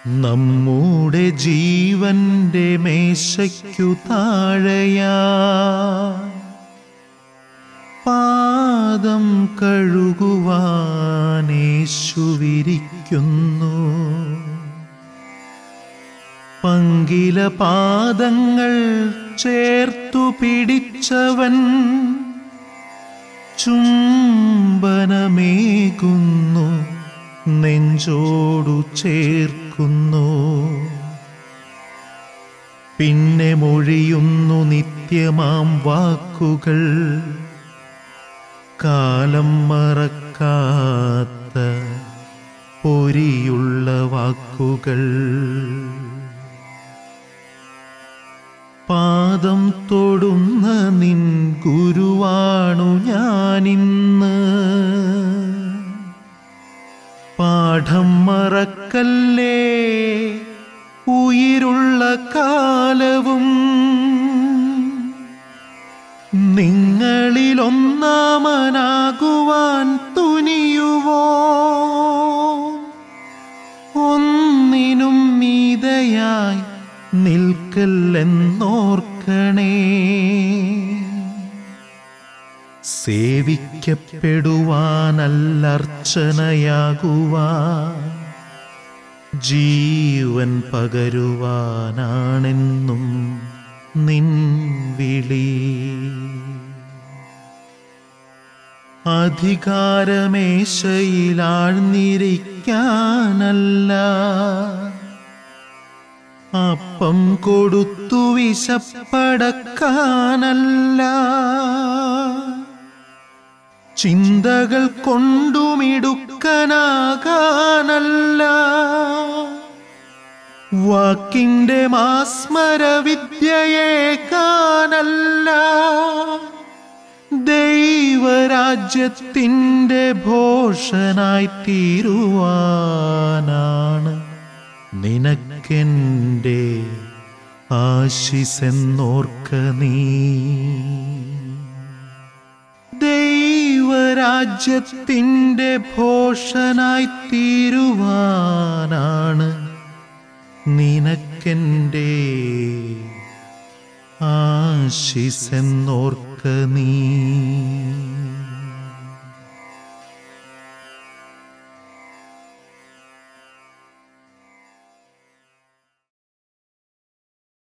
നമ്മുടെ ജീവന്റെ മേശയ്ക്കു താഴെയാ പാദം കഴുകുവാനേശുവിരിക്കുന്നു പങ്കില പാദങ്ങൾ ചേർത്തു പിടിച്ചവൻ ചുംബനമേകുന്നു നെഞ്ചോടു ചേർക്കുന്നു പിന്നെ മൊഴിയുന്നു നിത്യമാം വാക്കുകൾ കാലം മറക്കാത്ത പൊരിയുള്ള വാക്കുകൾ പാദം തൊടുന്ന നിൻ ഗുരുവാണു ഞാനിന്ന് പാഠം മറക്കല്ലേ ഉயிருള്ള കാലവും നിങ്ങളിലൊന്നാമനാകുവാൻ തുനിയുവോ ഒന്നിനും മീതയായി നിൽക്കല്ലെന്നോർക്കണേ സേവിക്കപ്പെടുവാനല്ലർച്ചനയാകുവാൻ ജീവൻ പകരുവാനാണെന്നും നിൻ വിളി അധികാരമേശയിലാഴ്ന്നിരിക്കാനല്ല അപ്പം കൊടുത്തു വിശപ്പടക്കാനല്ല ചിന്തകൾ കൊണ്ടുമിടുക്കനാകാനല്ല വാക്കിന്റെ മാസ്മരവിദ്യയെ കാനല്ല ദൈവരാജ്യത്തിൻ്റെ ഭോഷനായി തീരുവാനാണ് നിനക്കെൻ്റെ ആശിസെന്നോർക്ക നീ ദൈവരാജ്യത്തിൻ്റെ ഭോഷനായി തീരുവാനാണ് നിനക്കെൻ്റെ ആശിസെന്നോർക്ക നീ